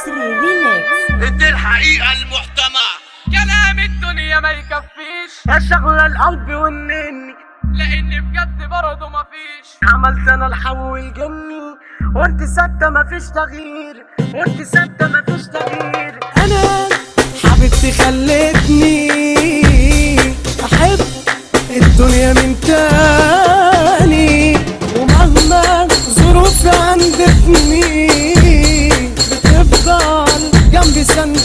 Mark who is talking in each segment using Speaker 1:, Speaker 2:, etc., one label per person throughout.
Speaker 1: مصري ريميكس
Speaker 2: انت الحقيقة المحتمع
Speaker 3: كلام الدنيا ما يكفيش
Speaker 4: يا شغلة القلب والنني
Speaker 3: لان بجد برضه مفيش
Speaker 4: عملت انا الحول جني وانت ثابتة مفيش تغيير وانت ثابتة مفيش تغيير انا حبيبتي خلتني احب الدنيا من تاني ومهما ظروفي عندتني بتفضل جنبي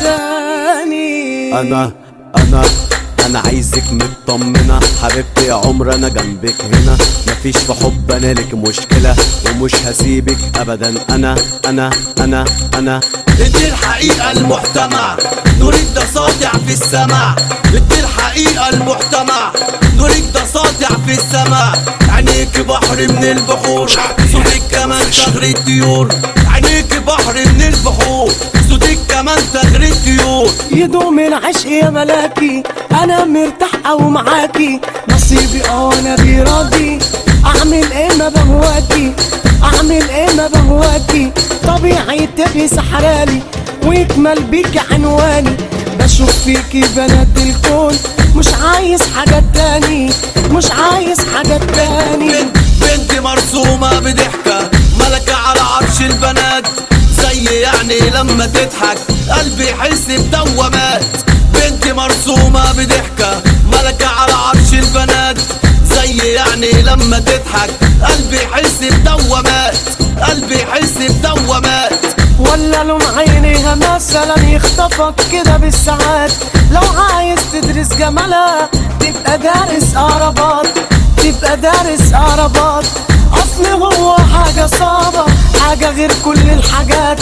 Speaker 4: سنداني
Speaker 5: انا انا انا عايزك مطمنة حبيبتي يا عمر انا جنبك هنا مفيش في حب انا لك مشكلة ومش هسيبك ابدا انا انا انا انا
Speaker 2: انت الحقيقة المحتمع نورك ده ساطع في السماء انت الحقيقة المحتمع نورك ده ساطع في السماء عينيك بحر من البحور صوتك كمان تغري الطيور عينيك بحر من البحور صوتك كمان تغري الطيور
Speaker 4: يدوم العشق يا ملاكي انا مرتاح او معاكي نصيبي اه انا بيراضي اعمل ايه ما بهواكي اعمل ايه ما بهواكي طبيعي تبقي سحرالي ويكمل بيكي عنواني بشوف فيكي بنات الكون مش عايز حاجة تاني مش عايز حاجة تاني
Speaker 2: بنت بنت مرسومة بضحكة ملكة على عرش البنات زي يعني لما تضحك قلبي يحس بدوامات بنت مرسومة بضحكة ملكة على عرش البنات زي يعني لما تضحك قلبي يحس بدوامات قلبي يحس بدوامات
Speaker 4: ولا لون عينيها مثلا يخطفك كده بالساعات لو عايز تدرس جمالها تبقى دارس اعرابات تبقى دارس اعرابات اصل هو حاجة صعبة حاجة غير كل الحاجات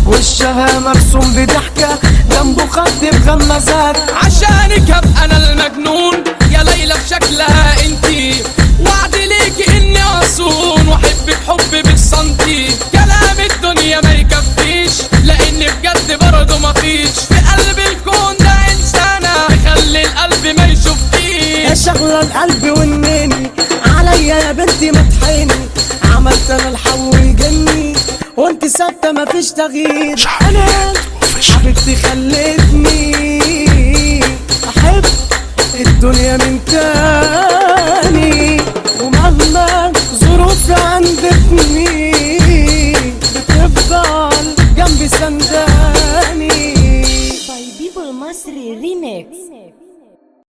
Speaker 4: وشها مرسوم بضحكة جنبه خد بغمازات
Speaker 3: عشانك ابقى انا المجنون يا ليلى بشكلها انتي وعد ليكي اني اصون واحبك حب بالسنتي كلام الدنيا ما يكفيش لان بجد برضه مفيش في قلب الكون ده انسانه تخلي القلب ما
Speaker 4: يا
Speaker 3: يشوفكيش
Speaker 4: شغلة القلب والنني عليا يا بنتي ما تحيني عملت انا الحول جني وانت ثابتة مفيش تغيير انا حبيبتي خلتني احب الدنيا من تاني